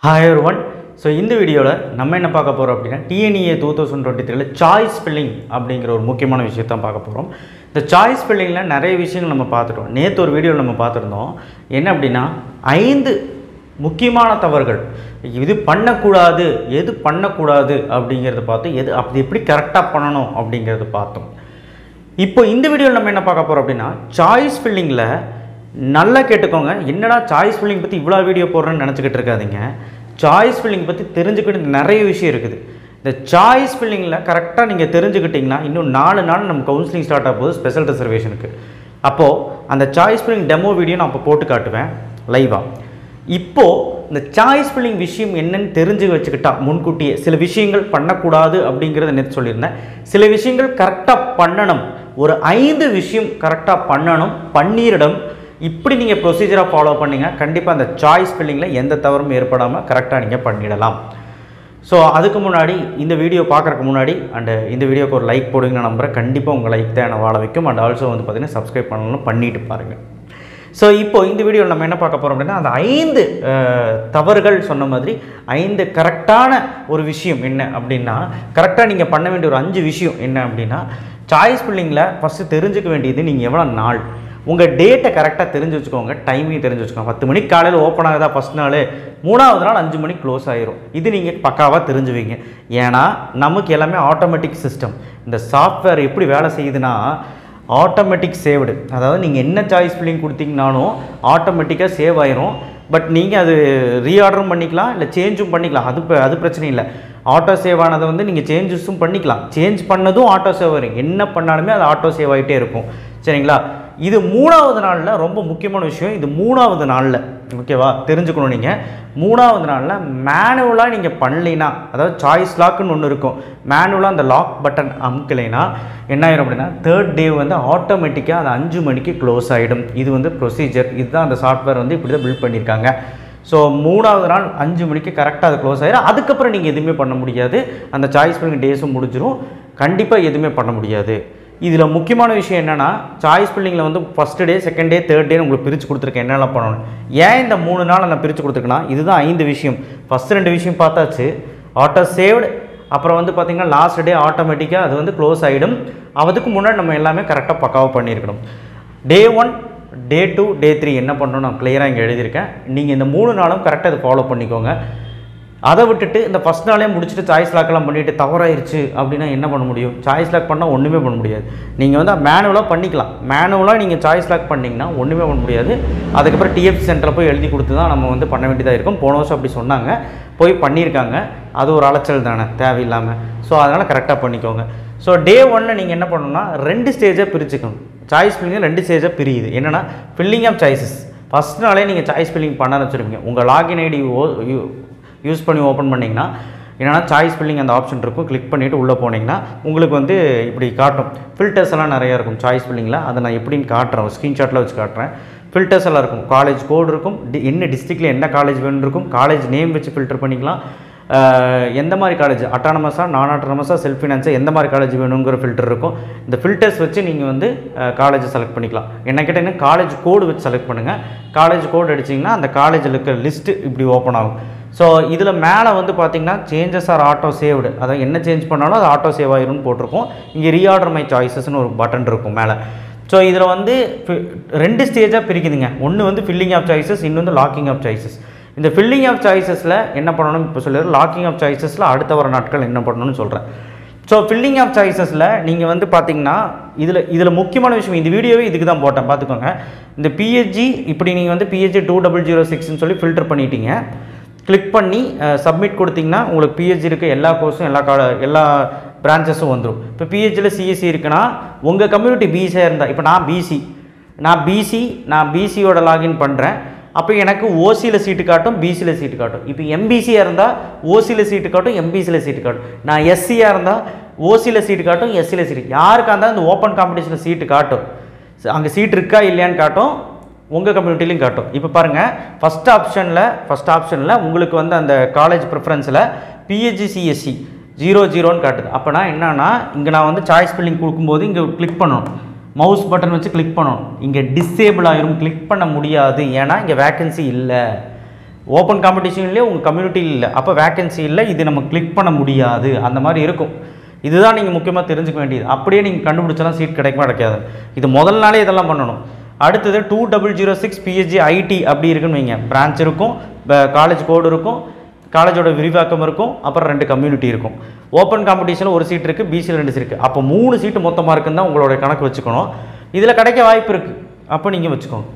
hi one so இந்த வீடியோவில் நம்ம என்ன பார்க்க போகிறோம் அப்படின்னா டிஎன்இஏ டூ தௌசண்ட் டுவெண்ட்டி த்ரீல சாய்ஸ் ஃபில்லிங் அப்படிங்கிற ஒரு முக்கியமான விஷயத்தான் பார்க்க போகிறோம் இந்த சாய்ஸ் ஃபில்லிங்கில் நிறைய விஷயங்கள் நம்ம பார்த்துட்டோம் நேற்று ஒரு வீடியோவில் நம்ம பார்த்துருந்தோம் என்ன அப்படின்னா ஐந்து முக்கியமான தவறுகள் இது பண்ணக்கூடாது எது பண்ணக்கூடாது அப்படிங்கிறத பார்த்து எது அப்படி எப்படி கரெக்டாக பண்ணணும் அப்படிங்கிறத பார்த்தோம் இப்போ இந்த வீடியோவில் நம்ம என்ன பார்க்க போகிறோம் அப்படின்னா சாய்ஸ் ஃபில்லிங்கில் நல்லா கேட்டுக்கோங்க என்னடா சாய்ஸ் ஃபில்லிங் பற்றி இவ்வளோ வீடியோ போடுறேன்னு நினச்சிக்கிட்டு இருக்காதீங்க சாய்ஸ் ஃபில்லிங் பற்றி தெரிஞ்சுக்கிட்டு நிறைய விஷயம் இருக்குது இந்த சாய்ஸ் ஃபில்லிங்கில் கரெக்டாக நீங்கள் தெரிஞ்சுக்கிட்டிங்கன்னா இன்னும் நாலு நாள் நம்ம கவுன்சிலிங் ஸ்டார்ட் ஆக போகுது ஸ்பெஷல் ரிசர்வேஷனுக்கு அப்போது அந்த சாய்ஸ் ஃபில்லிங் டெமோ வீடியோ நான் அப்போ போட்டு காட்டுவேன் லைவாக இப்போது இந்த சாய்ஸ் ஃபில்லிங் விஷயம் என்னன்னு தெரிஞ்சு வச்சுக்கிட்டா முன்கூட்டியே சில விஷயங்கள் பண்ணக்கூடாது அப்படிங்கிறத நேற்று சொல்லியிருந்தேன் சில விஷயங்கள் கரெக்டாக பண்ணணும் ஒரு ஐந்து விஷயம் கரெக்டாக பண்ணணும் பண்ணிடணும் இப்படி நீங்கள் ப்ரொசீஜராக ஃபாலோ பண்ணீங்க கண்டிப்பாக அந்த சாய்ஸ் ஃபில்லிங்கில் எந்த தவறும் ஏற்படாமல் கரெக்டாக நீங்கள் பண்ணிடலாம் ஸோ அதுக்கு முன்னாடி இந்த வீடியோ பார்க்குறக்கு முன்னாடி அண்ட் இந்த வீடியோக்கு ஒரு லைக் போடுங்க நான் நம்புறேன் கண்டிப்பாக உங்கள் லைக் தான் என்னை வாழ வைக்கும் அண்ட் ஆல்சோ வந்து பார்த்தீங்கன்னா சப்ஸ்கிரைப் பண்ணணும் பண்ணிட்டு பாருங்கள் ஸோ இப்போ இந்த வீடியோவில் நம்ம என்ன பார்க்க போகிறோம் அப்படின்னா அந்த ஐந்து அஹ், தவறுகள் சொன்ன மாதிரி ஐந்து கரெக்டான ஒரு விஷயம் என்ன அப்படின்னா கரெக்டாக நீங்கள் பண்ண வேண்டிய ஒரு அஞ்சு விஷயம் என்ன அப்படின்னா சாய்ஸ் பில்லிங்கில் ஃபஸ்ட்டு தெரிஞ்சுக்க வேண்டியது நீங்கள் எவ்வளோ நாள் உங்கள் டேட்டை கரெக்டாக தெரிஞ்சு வச்சுக்கோங்க டைமிங் தெரிஞ்சு வச்சுக்கோங்க பத்து மணிக்கு காலையில் ஓப்பன் ஆகுதா ஃபஸ்ட் நாள் மூணாவது நாள் அஞ்சு மணிக்கு க்ளோஸ் ஆயிரும் இது நீங்கள் பக்காவாக தெரிஞ்சுவீங்க ஏன்னா நமக்கு எல்லாமே ஆட்டோமேட்டிக் சிஸ்டம் இந்த சாஃப்ட்வேர் எப்படி வேலை செய்யுதுன்னா ஆட்டோமேட்டிக் சேவ்டு அதாவது நீங்கள் என்ன சாய்ஸ் ஃபில்லிங் கொடுத்தீங்கனாலும் ஆட்டோமேட்டிக்காக சேவ் ஆயிரும் பட் நீங்கள் அது ரீஆர்டரும் பண்ணிக்கலாம் இல்லை சேஞ்சும் பண்ணிக்கலாம் அது ப- அது பிரச்சனை இல்லை ஆட்டோ சேவ் ஆனதை வந்து நீங்கள் சேஞ்சஸும் பண்ணிக்கலாம் சேஞ்ச் பண்ணதும் ஆட்டோ சேவ் வரும் என்ன பண்ணாலுமே அது ஆட்டோ சேவ் ஆகிட்டே இருக்கும் சரிங்களா இது மூணாவது நாளில் ரொம்ப முக்கியமான விஷயம் இது மூணாவது நாளில் ஓகேவா தெரிஞ்சுக்கணும் நீங்கள் மூணாவது நாளில் மேனுவலாக நீங்கள் பண்ணலைன்னா அதாவது சாய்ஸ் லாக்குன்னு ஒன்று இருக்கும் மேனுவலாக அந்த லாக் பட்டன் அமுக்கலைன்னா என்ன ஆயிரும் அப்படின்னா தேர்ட் டே வந்து ஆட்டோமேட்டிக்காக அது அஞ்சு மணிக்கு க்ளோஸ் ஆகிடும் இது வந்து ப்ரொசீஜர் இதுதான் அந்த சாஃப்ட்வேர் வந்து இப்படி தான் பில்ட் பண்ணியிருக்காங்க ஸோ மூணாவது நாள் அஞ்சு மணிக்கு கரெக்டாக அது க்ளோஸ் ஆயிரும் அதுக்கப்புறம் நீங்கள் எதுவுமே பண்ண முடியாது அந்த சாய்ஸ் பண்ணி டேஸும் முடிஞ்சிரும் கண்டிப்பாக எதுவுமே பண்ண முடியாது இதில் முக்கியமான விஷயம் என்னென்னா சாய்ஸ் பில்லிங்கில் வந்து first day second day third day உங்களுக்கு பிரித்து கொடுத்துருக்கேன் என்னென்ன பண்ணணும் ஏன் இந்த மூணு நாள் நான் பிரித்து கொடுத்துருக்கேன்னா இதுதான் ஐந்து விஷயம் ஃபஸ்ட் ரெண்டு விஷயம் பார்த்தாச்சு ஆட்டோ சேவ்டு அப்புறம் வந்து பார்த்திங்கன்னா லாஸ்ட் டே ஆட்டோமேட்டிக்காக அது வந்து க்ளோஸ் ஆகிடும் அதுக்கு முன்னாடி நம்ம எல்லாமே கரெக்டாக பக்காவாக பண்ணியிருக்கணும் day one day two day three என்ன பண்ணணும் நான் கிளியராக இங்கே எழுதியிருக்கேன் நீங்கள் இந்த மூணு நாளும் கரெக்டாக அதை ஃபாலோ பண்ணிக்கோங்க அதை விட்டுட்டு இந்த ஃபஸ்ட் நாளே முடிச்சுட்டு சாய்ஸ் லாக்கெல்லாம் பண்ணிட்டு தவறாயிருச்சு அப்படின்னா என்ன பண்ண முடியும் சாய்ஸ் லாக் பண்ணால் ஒன்றுமே பண்ண முடியாது நீங்கள் வந்து மேனுவலாக பண்ணிக்கலாம் மேனுவலாக நீங்கள் சாய்ஸ் லாக் பண்ணிங்கன்னா ஒன்றுமே பண்ண முடியாது அதுக்கப்புறம் டிஎஃப் சென்டரில் போய் எழுதி கொடுத்து தான் நம்ம வந்து பண்ண வேண்டியதாக இருக்கும் போன வருஷம் அப்படி சொன்னாங்க போய் பண்ணியிருக்காங்க அது ஒரு அலைச்சல் தானே தேவையில்லாமல் ஸோ அதனால் கரெக்டாக பண்ணிக்கோங்க ஸோ டே ஒன்னில் நீங்கள் என்ன பண்ணணும்னா ரெண்டு ஸ்டேஜாக பிரிச்சுக்கணும் சாய்ஸ் ஃபில்லிங் ரெண்டு ஸ்டேஜாக பிரியுது என்னென்னா ஃபில்லிங் ஆஃப் சாய்ஸஸ் ஃபஸ்ட் நாளே நீங்கள் சாய்ஸ் ஃபில்லிங் பண்ண வச்சுருவீங்க உங்கள் லாகின் ஐடி யூஸ் பண்ணி ஓப்பன் பண்ணிங்கன்னா என்னென்னா சாய்ஸ் ஃபில்லிங் அந்த ஆப்ஷன் இருக்கும் கிளிக் பண்ணிவிட்டு உள்ளே போனீங்கன்னா உங்களுக்கு வந்து இப்படி காட்டும் ஃபில்டர்ஸ் எல்லாம் நிறையா இருக்கும் சாய்ஸ் ஃபில்லிங்கில் அதை நான் எப்படின்னு காட்டுறேன் ஸ்க்ரீன்ஷாட்டில் வச்சு காட்டுறேன் ஃபில்டர்ஸ் எல்லாம் இருக்கும் காலேஜ் கோடு இருக்கும் டி- என்ன டிஸ்ட்ரிக்டில் என்ன காலேஜ் வேணும் இருக்கும் காலேஜ் நேம் வச்சு ஃபில்டர் பண்ணிக்கலாம் அஹ், எந்த மாதிரி காலேஜ் அட்டானமஸாக நான் அட்டானமஸாக செல்ஃப் ஃபினான்ஸாக எந்த மாதிரி காலேஜ் வேணுங்கிற ஃபில்டர் இருக்கும் இந்த ஃபில்டர்ஸ் வச்சு நீங்கள் வந்து காலேஜ் செலக்ட் பண்ணிக்கலாம் என்ன கேட்டீங்கன்னா காலேஜ் கோடு வச்சு செலக்ட் பண்ணுங்கள் காலேஜ் கோடு அடிச்சிங்கன்னா அந்த காலேஜில் இருக்கிற லிஸ்ட்டு இப்படி ஓப்பன் ஆகும் ஸோ இதில் மேலே வந்து பார்த்தீங்கன்னா சேஞ்சஸ் ஆர் ஆட்டோ சேவ்டு அதாவது என்ன சேஞ்ச் பண்ணாலும் அது ஆட்டோ சேவ் ஆயிரும்னு போட்டிருக்கும் இங்கே ரீஆர்டர் மை சாய்ஸஸ்னு ஒரு பட்டன் இருக்கும் மேலே ஸோ இதில் வந்து fi- ரெண்டு ஸ்டேஜாக பிரிக்குதுங்க ஒன்று வந்து ஃபில்லிங் ஆஃப் சாய்ஸஸ் இன்னொன்று வந்து லாக்கிங் ஆஃப் சாய்ஸஸ் இந்த ஃபில்லிங் ஆஃப் சாய்ஸஸில் என்ன பண்ணணும் இப்போ சொல்லிடுறேன் லாக்கிங் ஆஃப் சாய்ஸஸில் அடுத்த வர நாட்கள் என்ன பண்ணணும்னு சொல்கிறேன் ஸோ ஃபில்லிங் ஆஃப் சாய்ஸஸில் நீங்கள் வந்து பார்த்தீங்கன்னா இதில் இதில் முக்கியமான விஷயம் இந்த வீடியோவே இதுக்கு தான் போட்டேன் பார்த்துக்கோங்க இந்த பிஹெச்ஜி இப்படி நீங்கள் வந்து பிஹெச்ஜி டூ டபுள் ஜீரோ சிக்ஸ்னு சொல்லி ஃபில்டர் பண்ணிட்டீங்க கிளிக் பண்ணி சப்மிட் கொடுத்தீங்கன்னா உங்களுக்கு பிஹெச்டி இருக்க எல்லா கோர்ஸும் எல்லா கா எல்லா பிரான்ச்சஸும் வந்துடும் இப்போ பிஹெச்சியில் சிஎஸ்சி இருக்குன்னா உங்கள் கம்யூனிட்டி பிசியாக இருந்தால் இப்போ நான் பிசி நான் பிசி நான் பிசியோட லாகின் பண்ணுறேன் அப்போ எனக்கு ஓசியில் சீட்டு காட்டும் பிசியில் சீட்டு காட்டும் இப்போ எம்பிசியாக இருந்தால் ஓசியில் சீட்டு காட்டும் எம்பிசியில் சீட்டு காட்டும் நான் எஸ்சியாக இருந்தால் ஓசியில் சீட்டு காட்டும் எஸ்சியில் சீட்டு யாருக்காக இருந்தால் இந்த ஓப்பன் காம்படிஷனில் சீட்டு காட்டும் அங்கே சீட் இருக்கா இல்லையான்னு காட்டும் உங்கள் கம்யூனிட்டிலையும் காட்டும் இப்போ பாருங்கள் ஃபஸ்ட் ஆப்ஷனில் ஃபஸ்ட் ஆப்ஷனில் உங்களுக்கு வந்து அந்த காலேஜ் ப்ரிஃபரன்ஸில் பிஹெச்சி சிஎஸ்சி ஜீரோ ஜீரோன்னு காட்டுது அப்போனா என்னன்னா இங்கே நான் வந்து சாய்ஸ் ஃபில்லிங் கொடுக்கும்போது இங்கே கிளிக் பண்ணணும் மவுஸ் பட்டன் வச்சு கிளிக் பண்ணணும் இங்கே டிசேபிள் ஆயிரும் கிளிக் பண்ண முடியாது ஏன்னா இங்கே வேக்கன்சி இல்லை ஓப்பன் காம்படிஷன்லேயே உங்கள் கம்யூனிட்டி இல்லை அப்போ வேக்கன்சி இல்லை இது நம்ம கிளிக் பண்ண முடியாது அந்த மாதிரி இருக்கும் இதுதான் நீங்கள் முக்கியமாக தெரிஞ்சுக்க வேண்டியது அப்படியே நீங்கள் கண்டுபிடிச்சாலும் சீட் கிடைக்குமா கிடைக்காது இது முதல் நாளே இதெல்லாம் பண்ணணும் அடுத்தது two double zero six BHC IT அப்படி இருக்குன்னு வைங்க பிரான்ச் இருக்கும் காலேஜ் கோடு இருக்கும் காலேஜோட விரிவாக்கம் இருக்கும் அப்புறம் ரெண்டு கம்யூனிட்டி இருக்கும் ஓப்பன் காம்படிஷனில் ஒரு சீட் இருக்குது பிசியில் ரெண்டு சீட் இருக்குது அப்போ மூணு சீட்டு மொத்தமாக இருக்குன்னு தான் உங்களோட கணக்கு வச்சுக்கணும் இதில் கிடைக்க வாய்ப்பு இருக்குது அப்போ நீங்கள் வச்சுக்கோங்க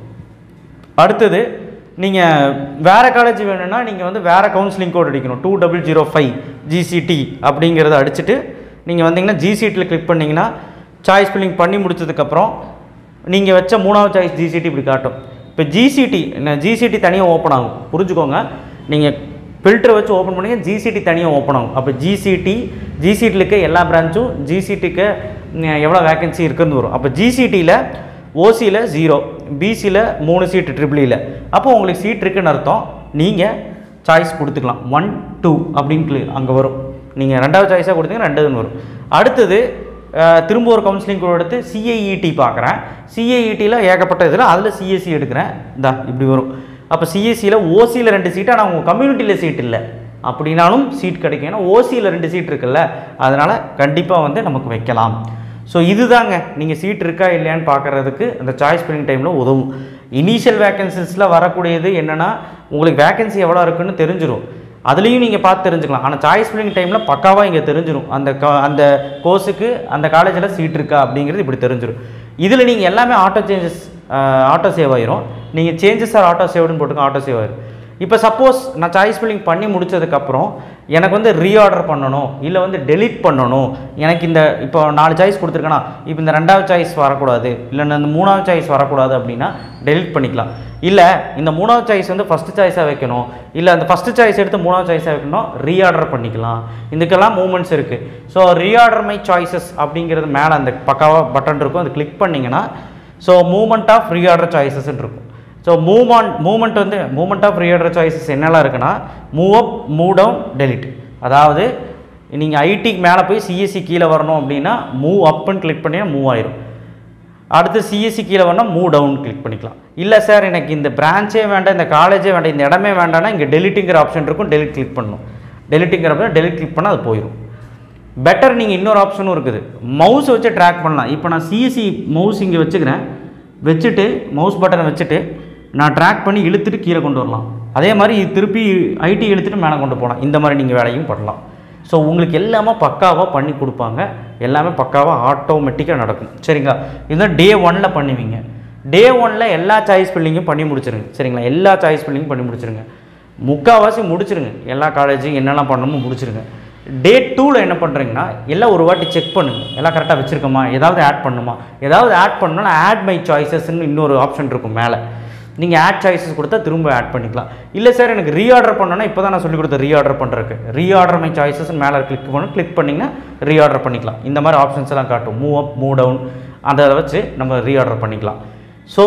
அடுத்தது நீங்கள் வேறு காலேஜ் வேணும்னா நீங்கள் வந்து வேறு கவுன்சிலிங் கோட் அடிக்கணும் two double zero five GCT அப்படிங்கிறத அடிச்சுட்டு நீங்கள் வந்தீங்கன்னா ஜிசிடியில் கிளிக் பண்ணிங்கன்னா சாய்ஸ் ஃபில்லிங் பண்ணி முடிச்சதுக்கப்புறம் நீங்கள் வச்ச மூணாவது சாய்ஸ் ஜிசிடி இப்படி காட்டும் இப்போ ஜிசிடி ஜிசிடி தனியாக ஓப்பன் ஆகும் புரிஞ்சுக்கோங்க நீங்கள் ஃபில்டர் வச்சு ஓப்பன் பண்ணீங்க ஜிசிடி தனியாக ஓப்பன் ஆகும் அப்போ ஜிசிடி ஜிசிடியில் இருக்க எல்லா பிரான்ச்சும் ஜிசிடிக்கு எவ்வளோ வேகன்சி இருக்குன்னு வரும் அப்போ ஜிசிடியில் ஓசியில் ஜீரோ பிசியில் மூணு சீட்டு ட்ரிபிளியில் அப்போ உங்களுக்கு சீட் இருக்குன்னு அர்த்தம் நீங்கள் சாய்ஸ் கொடுத்துக்கலாம் ஒன் டூ அப்படின்னு அங்கே வரும் நீங்கள் ரெண்டாவது சாய்ஸாக கொடுத்தீங்கன்னா ரெண்டாவதுன்னு வரும் அடுத்தது அஹ், திரும்ப ஒரு கவுன்சிலிங் கூட எடுத்து சிஐஇடி பார்க்குறேன் சிஐஇடியில் ஏகப்பட்ட இதில் அதில் சிஎஸ்சி எடுக்கிறேன் இந்தா இப்படி வரும் அப்போ சிஎஸ்சியில் ஓசியில் ரெண்டு சீட்டு ஆனால் உங்கள் கம்யூனிட்டியில் சீட் இல்லை அப்படின்னாலும் சீட் கிடைக்கும் ஏன்னா ஓசியில் ரெண்டு சீட் இருக்குல்ல அதனால் கண்டிப்பாக வந்து நமக்கு வைக்கலாம் ஸோ இதுதாங்க நீங்கள் சீட் இருக்கா இல்லையான்னு பார்க்குறதுக்கு அந்த சாய்ஸ் ஃபில்லிங் டைமில் உதவும் இனிஷியல் வேகன்சிஸில் வரக்கூடியது என்னென்னா உங்களுக்கு வேகன்சி எவ்வளோ இருக்குன்னு தெரிஞ்சிடும் அதுலேயும் நீங்கள் பார்த்து தெரிஞ்சுக்கலாம் ஆனால் சாய்ஸ் ஃபில்லிங் டைமில் பக்காவாக இங்கே தெரிஞ்சிடும் அந்த க அந்த கோர்ஸுக்கு அந்த காலேஜில் சீட் இருக்கா அப்படிங்கிறது இப்படி தெரிஞ்சிடும் இதில் நீங்கள் எல்லாமே ஆட்டோ சேஞ்சஸ் ஆட்டோ சேவ் ஆயிரும் நீங்கள் சேஞ்சஸ் ஆர் ஆட்டோ சேவ்டுன்னு போட்டுக்க ஆட்டோ சேவ் ஆயிரும் இப்போ சப்போஸ் நான் சாய்ஸ் ஃபில்லிங் பண்ணி முடிச்சதுக்கப்புறம் எனக்கு வந்து ரீஆர்டர் பண்ணணும் இல்லை வந்து டெலீட் பண்ணணும் எனக்கு இந்த இப்போ நாலு சாய்ஸ் கொடுத்துருக்கேனா இப்போ இந்த ரெண்டாவது சாய்ஸ் வரக்கூடாது இல்லை இந்த மூணாவது சாய்ஸ் வரக்கூடாது அப்படின்னா டெலீட் பண்ணிக்கலாம் இல்லை இந்த மூணாவது சாய்ஸ் வந்து ஃபஸ்ட்டு சாய்ஸாக வைக்கணும் இல்லை அந்த ஃபஸ்ட்டு சாய்ஸ் எடுத்து மூணாவது சாய்ஸாக வைக்கணும் ரீஆர்டர் பண்ணிக்கலாம் இதுக்கெல்லாம் மூமெண்ட்ஸ் இருக்குது ஸோ ரீஆர்டர் மை சாய்ஸஸ் அப்படிங்கிறது மேலே அந்த பக்காவாக பட்டன் இருக்கும் அது கிளிக் பண்ணிங்கன்னா ஸோ மூமெண்ட் ஆஃப் ரீஆர்டர் சாய்ஸஸ்ன்னு இருக்கும் ஸோ மூவ் ஆன் மூமெண்ட் வந்து மூமெண்ட் ஆஃப் ரீஆர்டர் சாய்ஸஸ் என்னெல்லாம் இருக்குன்னா move up move down delete அதாவது நீங்கள் ஐடிக்கு மேலே போய் சிஎஸ்சி கீழே வரணும் அப்படின்னா மூவ் அப்புன்னு கிளிக் பண்ணிங்கன்னா மூவ் ஆயிரும் அடுத்து சிஎஸ்சி கீழே வரணும் மூவ் டவுன் கிளிக் பண்ணிக்கலாம் இல்லை சார் எனக்கு இந்த பிரான்ச்சே வேண்டாம் இந்த காலேஜே வேண்டாம் இந்த இடமே வேண்டாம்னா இங்கே டெலிட்டுங்கிற ஆப்ஷன் இருக்கும் டெலிட் கிளிக் பண்ணணும் டெலிட்டுங்கிற ஆப்ஷன் டெலிட் கிளிக் பண்ணால் அது போயிடும் பெட்டர் நீங்கள் இன்னொரு ஆப்ஷனும் இருக்குது மவுஸ் வச்சு ட்ராக் பண்ணலாம் இப்போ நான் சிஎஸ்சி மவுஸ் இங்கே வச்சுக்கிறேன் வச்சுட்டு மவுஸ் பட்டனை வச்சுட்டு நான் ட்ராக் பண்ணி இழுத்துட்டு கீழே கொண்டு வரலாம் அதே மாதிரி இது திருப்பி ஐடி இழுத்துட்டு மேலே கொண்டு போகலாம் இந்த மாதிரி நீங்கள் வேலையும் பண்ணலாம் ஸோ உங்களுக்கு எல்லாமே பக்காவாக பண்ணி கொடுப்பாங்க எல்லாமே பக்காவாக ஆட்டோமேட்டிக்காக நடக்கும் சரிங்களா இதுதான் டே ஒனில் பண்ணுவீங்க டே ஒனில் எல்லா சாய்ஸ் ஃபில்லிங்கும் பண்ணி முடிச்சிருங்க சரிங்களா எல்லா சாய்ஸ் ஃபில்லிங்கும் பண்ணி முடிச்சிருங்க முக்கால்வாசி முடிச்சிருங்க எல்லா காலேஜும் என்னெல்லாம் பண்ணணுமோ முடிச்சிருங்க டே டூவில் என்ன பண்ணுறீங்கன்னா எல்லாம் ஒரு வாட்டி செக் பண்ணுங்க எல்லாம் கரெக்டாக வச்சுருக்கோமா ஏதாவது ஆட் பண்ணுமா ஏதாவது ஆட் பண்ணணும்னா ஆட் மை சாய்ஸஸ்ன்னு இன்னொரு ஆப்ஷன் இருக்கும் மேலே நீங்கள் ஆட் சாய்ஸஸ் கொடுத்தா திரும்ப ஆட் பண்ணிக்கலாம் இல்லை சார் எனக்கு ரீஆர்டர் பண்ணணும்னா இப்போ தான் நான் சொல்லி கொடுத்தேன் ரீஆர்டர் பண்ணுறதுக்கு ரீஆர்டர் மை சாய்ஸஸ் மேலே கிளிக் பண்ணணும் கிளிக் பண்ணிங்கன்னா ரீஆர்டர் பண்ணிக்கலாம் இந்த மாதிரி ஆப்ஷன்ஸ் எல்லாம் காட்டும் மூவ் அப் மூவ் டவுன் அதை வச்சு நம்ம ரீஆர்டர் பண்ணிக்கலாம் ஸோ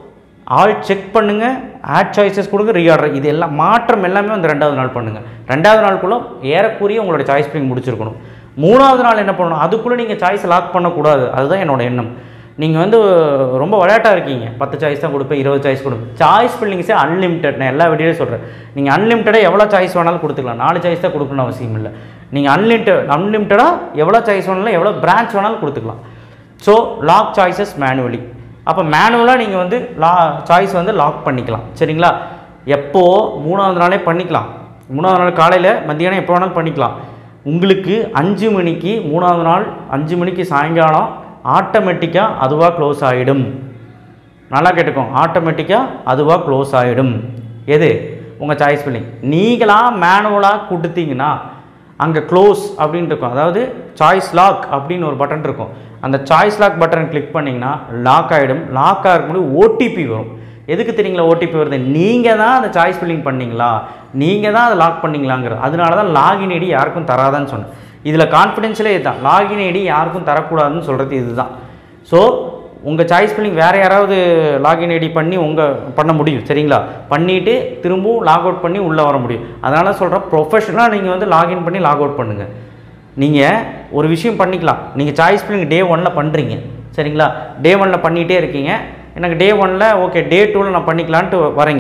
ஆல் செக் பண்ணுங்கள் ஆட் சாய்ஸஸ் கொடுங்க ரீஆர்டர் இது எல்லாம் மாற்றம் எல்லாமே வந்து ரெண்டாவது நாள் பண்ணுங்கள் ரெண்டாவது நாளுக்குள்ளே ஏறக்குறைய உங்களோட சாய்ஸ் பிளிங் முடிச்சிருக்கணும் மூணாவது நாள் என்ன பண்ணணும் அதுக்குள்ளே நீங்கள் சாய்ஸ் லாக் பண்ணக்கூடாது அதுதான் என்னோட எண்ணம் நீங்கள் வந்து ரொம்ப விளையாட்டாக இருக்கீங்க பத்து சாய்ஸ் தான் கொடுப்பேன் இருபது சாய்ஸ் கொடுப்பேன் சாய்ஸ் பில்லிங்ஸே அன்லிமிட்டட் நான் எல்லா வீடியோலையும் சொல்கிறேன் நீங்கள் அன்லிமிட்டடாக எவ்வளோ சாய்ஸ் வேணாலும் கொடுத்துக்கலாம் நாலு சாய்ஸ் தான் கொடுக்கணும்னு அவசியம் இல்லை நீங்கள் அன்லிமிட்டட் அன்லிமிட்டடாக எவ்வளோ சாய்ஸ் வேணாலும் எவ்வளோ பிரான்ச் வேணாலும் கொடுத்துக்கலாம் ஸோ லாக் சாய்ஸஸ் மேனுவலி அப்போ மேனுவலாக நீங்கள் வந்து லா சாய்ஸ் வந்து லாக் பண்ணிக்கலாம் சரிங்களா எப்போ மூணாவது நாளே பண்ணிக்கலாம் மூணாவது நாள் காலையில் மத்தியானம் எப்போ வேணாலும் பண்ணிக்கலாம் உங்களுக்கு அஞ்சு மணிக்கு மூணாவது நாள் அஞ்சு மணிக்கு சாயங்காலம் ஆட்டோமேட்டிக்காக அதுவாக க்ளோஸ் ஆகிடும் நல்லா கேட்டுக்கோங்க ஆட்டோமேட்டிக்காக அதுவாக க்ளோஸ் ஆகிடும் எது உங்கள் சாய்ஸ் பில்லிங் நீங்களாக மேனுவலாக கொடுத்தீங்கன்னா அங்கே க்ளோஸ் அப்படின்னு இருக்கும் அதாவது சாய்ஸ் லாக் அப்படின்னு ஒரு பட்டன் இருக்கும் அந்த சாய்ஸ் லாக் பட்டன் கிளிக் பண்ணிங்கன்னா லாக் ஆகிடும் லாக் ஆகும்போது ஓடிபி வரும் எதுக்கு தெரியுங்களா ஓடிபி வருது நீங்கள் தான் அந்த சாய்ஸ் ஃபில்லிங் பண்ணீங்களா நீங்கள் தான் அதை லாக் பண்ணீங்களாங்கிற அதனால தான் லாகின் ஐடி யாருக்கும் தராதான்னு சொன்னேன் இதில் கான்ஃபிடென்ஷியலே இதுதான் லாகின் ஐடி யாருக்கும் தரக்கூடாதுன்னு சொல்கிறது இதுதான் ஸோ உங்கள் சாய்ஸ் ஃபில்லிங் வேறு யாராவது லாகின் ஐடி பண்ணி உங்கள் பண்ண முடியும் சரிங்களா பண்ணிவிட்டு திரும்பவும் லாக் அவுட் பண்ணி உள்ளே வர முடியும் அதனால் சொல்கிறேன் ப்ரொஃபஷனலாக நீங்கள் வந்து லாகின் பண்ணி லாக் அவுட் பண்ணுங்கள் நீங்கள் ஒரு விஷயம் பண்ணிக்கலாம் நீங்கள் சாய்ஸ் ஃபில்லிங் டே ஒனில் பண்ணுறீங்க சரிங்களா டே ஒனில் பண்ணிகிட்டே இருக்கீங்க எனக்கு டே ஒனில் ஓகே டே டூவில் நான் பண்ணிக்கலான்ட்டு வரீங்க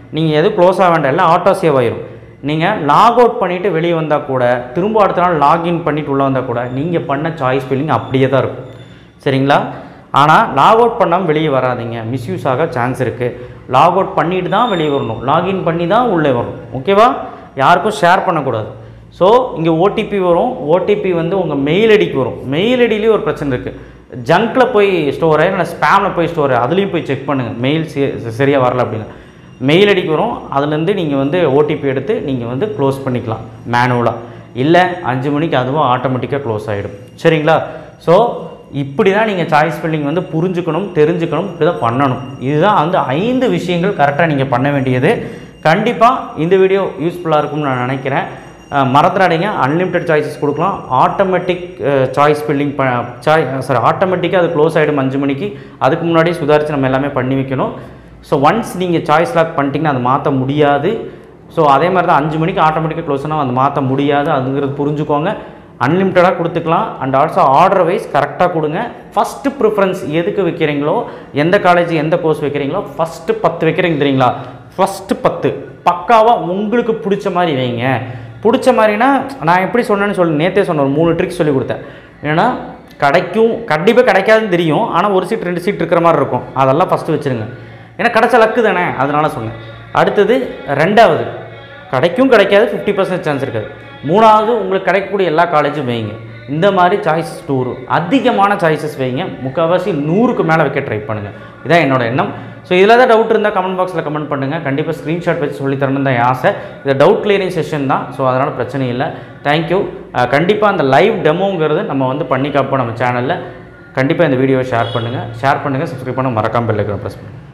நீங்கள் எதுவும் க்ளோஸ் ஆக வேண்டாம் எல்லாம் ஆட்டோ சேவ் ஆயிரும் நீங்கள் லாக் அவுட் பண்ணிவிட்டு வெளியே வந்தால் கூட திரும்ப அடுத்த நாள் லாகின் பண்ணிட்டு உள்ளே வந்தால் கூட நீங்கள் பண்ண சாய்ஸ் ஃபில்லிங் அப்படியே தான் இருக்கும் சரிங்களா ஆனால் லாக் அவுட் பண்ணாமல் வெளியே வராதீங்க மிஸ்யூஸ் ஆக சான்ஸ் இருக்குது லாக் அவுட் பண்ணிட்டு தான் வெளியே வரணும் லாகின் பண்ணி தான் உள்ளே வரணும் ஓகேவா யாருக்கும் ஷேர் பண்ணக்கூடாது ஸோ இங்கே ஓடிபி வரும் ஓடிபி வந்து உங்கள் மெயில் ஐடிக்கு வரும் மெயில் ஐடியிலேயும் ஒரு பிரச்சனை இருக்குது ஜங்க்கில் போய் ஸ்டோர் ஆகி இல்லை ஸ்பேமில் போய் ஸ்டோர் ஆகி அதுலேயும் போய் செக் பண்ணுங்கள் மெயில் சரியாக வரல அப்படின்னு மெயில் ஐடிக்கு வரும் அதுலேருந்து நீங்கள் வந்து ஓடிபி எடுத்து நீங்கள் வந்து க்ளோஸ் பண்ணிக்கலாம் மேனுவலாக இல்லை அஞ்சு மணிக்கு அதுவும் ஆட்டோமேட்டிக்காக க்ளோஸ் ஆகிடும் சரிங்களா ஸோ இப்படி தான் நீங்கள் சாய்ஸ் ஃபில்லிங் வந்து புரிஞ்சுக்கணும் தெரிஞ்சுக்கணும் இப்படி தான் பண்ணணும் இதுதான் வந்து ஐந்து விஷயங்கள் கரெக்டாக நீங்கள் பண்ண வேண்டியது கண்டிப்பாக இந்த வீடியோ யூஸ்ஃபுல்லாக இருக்கும்னு நான் நினைக்கிறேன் அஹ் மறந்துடாதீங்க அன்லிமிட்டெட் சாய்ஸஸ் கொடுக்கலாம் ஆட்டோமேட்டிக் சாய்ஸ் ஃபில்லிங் ப சாய் சாரி ஆட்டோமேட்டிக்காக அது க்ளோஸ் ஆகிடும் அஞ்சு மணிக்கு அதுக்கு முன்னாடியே சுதாரித்து நம்ம எல்லாமே பண்ணி வைக்கணும் ஸோ ஒன்ஸ் நீங்கள் சாய்ஸ் லாக் பண்ணிட்டீங்கன்னா அதை மாற்ற முடியாது ஸோ அதே மாதிரி தான் அஞ்சு மணிக்கு ஆட்டோமேட்டிக்காக க்ளோஸ் ஆனால் அது மாற்ற முடியாது அதுங்கிறது புரிஞ்சுக்கோங்க அன்லிமிட்டடாக கொடுத்துக்கலாம் அண்ட் ஆல்சோ ஆர்டர் வைஸ் கரெக்டாக கொடுங்க ஃபஸ்ட்டு ப்ரிஃபரன்ஸ் எதுக்கு வைக்கிறீங்களோ எந்த காலேஜ் எந்த கோர்ஸ் வைக்கிறீங்களோ ஃபஸ்ட்டு பத்து வைக்கிறீங்க தெரியுங்களா ஃபஸ்ட்டு பத்து பக்காவாக உங்களுக்கு பிடிச்ச மாதிரி வைங்க பிடிச்ச மாதிரினா நான் எப்படி சொன்னேன்னு சொல்லி நேற்றே சொன்னேன் ஒரு மூணு ட்ரிக்ஸ் சொல்லி கொடுத்தேன் ஏன்னா கிடைக்கும் கண்டிப்பாக கிடைக்காதுன்னு தெரியும் ஆனால் ஒரு சீட் ரெண்டு சீட் இருக்கிற மாதிரி இருக்கும் அதெல்லாம் ஃபஸ்ட்டு வச்சுருங்க ஏன்னா கிடைச்ச லக்கு தானே அதனால சொன்னேன் அடுத்தது ரெண்டாவது கிடைக்கும் கிடைக்காது ஃபிஃப்டி பர்சன்ட் சான்ஸ் இருக்காது மூணாவது உங்களுக்கு கிடைக்கக்கூடிய எல்லா காலேஜும் வைங்க இந்த மாதிரி சாய்ஸஸ் டூர் அதிகமான சாய்ஸஸ் வைங்க முக்கால்வாசி நூறுக்கு மேலே வைக்க ட்ரை பண்ணுங்கள் இதான் என்னோட எண்ணம் ஸோ இதில் ஏதாவது டவுட் இருந்தால் கமெண்ட் பாக்ஸில் கமெண்ட் பண்ணுங்கள் கண்டிப்பாக ஸ்க்ரீன்ஷாட் வச்சு சொல்லி தரணும் தான் என் ஆசை இது டவுட் கிளியரிங் செஷன் தான் ஸோ அதனால் பிரச்சனை இல்லை தேங்க்யூ கண்டிப்பாக அந்த லைவ் டெமோங்கிறது நம்ம வந்து பண்ணி காப்போம் நம்ம சேனலில் கண்டிப்பாக இந்த வீடியோவை ஷேர் பண்ணுங்கள் ஷேர் பண்ணுங்கள் சப்ஸ்கிரைப் பண்ண மறக்காமல் பெல் ஐக்கனை ப்ரெஸ் பண்ணுங்கள்